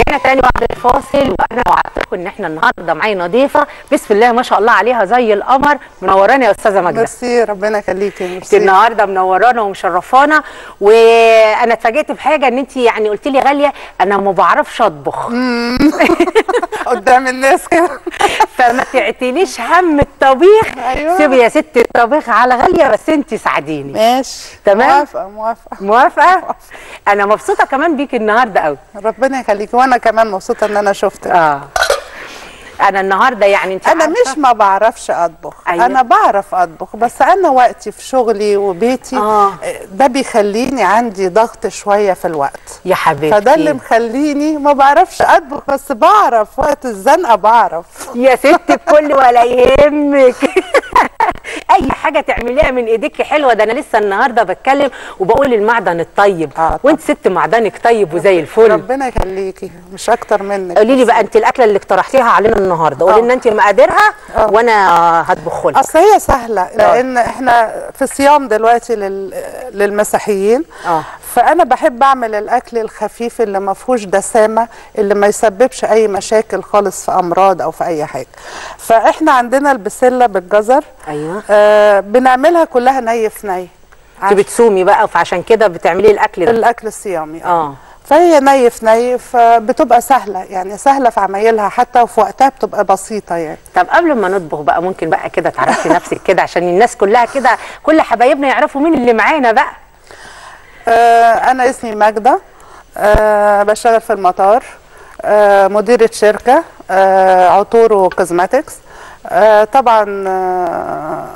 ورجعنا تاني بعد الفاصل وانا وعدتكم ان احنا النهارده معايا ضيفه بسم الله ما شاء الله عليها زي القمر منوراني يا استاذه ماجده ميرسي ربنا يخليكي انت ميرسي النهارده منورانا ومشرفانا وانا اتفاجئت بحاجه ان انت يعني قلت لي غاليه انا ما بعرفش اطبخ قدام الناس كده فما تعتليش هم الطبيخ أيوة. سيبي يا ست الطبيخ على غاليه بس انت ساعديني ماشي تمام؟ موافقه موافقه موافقه انا مبسوطه كمان بيكي النهارده قوي ربنا يخليكي وانا كمان مبسوطه ان انا شفتك اه انا النهارده يعني انت انا عارفة- مش ما بعرفش اطبخ أيوة. انا بعرف اطبخ بس انا وقتي في شغلي وبيتي آه. ده بيخليني عندي ضغط شويه في الوقت يا حبيبتي فده اللي مخليني ما بعرفش اطبخ بس بعرف وقت الزنقه بعرف يا ست الكل ولا يهمك اي حاجه تعمليها من ايديكي حلوه ده انا لسه النهارده بتكلم وبقول المعدن الطيب آه طبعا. وانت ست معدنك طيب وزي الفل ربنا يخليكي مش اكتر منك قولي لي بقى انت الاكله اللي اقترحتيها علينا النهارده قولي آه. لنا انت مقاديرها آه. وانا هطبخه لك اصل هي سهله لان احنا في صيام دلوقتي لل... للمسيحيين آه. فانا بحب اعمل الاكل الخفيف اللي ما فيهوش دسامه اللي ما يسببش اي مشاكل خالص في امراض او في اي حاجه فاحنا عندنا البسله بالجزر ايوه آه بنعملها كلها ني في ني انت بتصومي بقى فعشان كده بتعملي الاكل ده الاكل الصيامي اه فهي ني في ني فبتبقى سهله يعني سهله في عمايلها حتى وفي وقتها بتبقى بسيطه يعني طب قبل ما نطبخ بقى ممكن بقى كده تعرفي نفسك كده عشان الناس كلها كده كل حبايبنا يعرفوا مين اللي معانا بقى آه، أنا اسمي ماجدة آه، بشتغل في المطار آه، مديرة شركة آه، عطور وكوزماتكس آه، طبعا آه،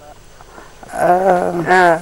اه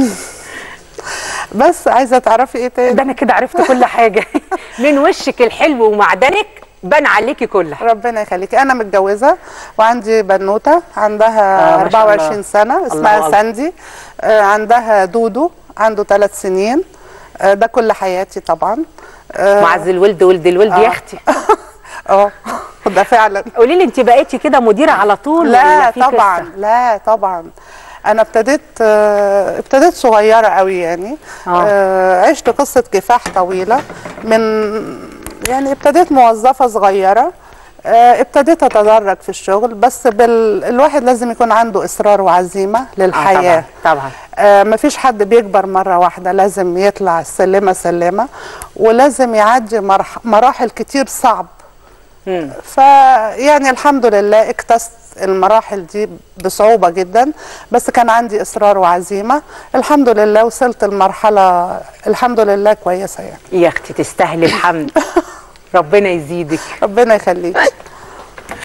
بس عايزة تعرفي ايه تاني ده انا كده عرفت كل حاجه من وشك الحلو ومعدنك بان عليكي كل حاجه ربنا يخليكي أنا متجوزة وعندي بنوتة عندها آه، ما شاء الله. 24 سنة الله اسمها أكبر. ساندي آه، عندها دودو عنده ثلاث سنين آه، ده كل حياتي طبعا اه معز الولد ولد الولد يا اختي آه، ده فعلا قولي لي انت بقيتي كده مديره على طول لا ولا في طبعا قصة؟ لا طبعا انا ابتديت آه، ابتديت صغيره قوي يعني آه. آه، عشت قصه كفاح طويله من يعني ابتديت موظفه صغيره آه، ابتديت اتدرج في الشغل بس بال... الواحد لازم يكون عنده اصرار وعزيمه للحياه آه طبعا طبعا آه مفيش حد بيكبر مرة واحدة لازم يطلع سلمة سلمة ولازم يعدي مرح مراحل كتير صعب مم. فيعني الحمد لله اكتست المراحل دي بصعوبة جدا بس كان عندي إصرار وعزيمة الحمد لله وصلت المرحلة الحمد لله كويسة يعني يا اختي تستاهلي الحمد ربنا يزيدك ربنا يخليك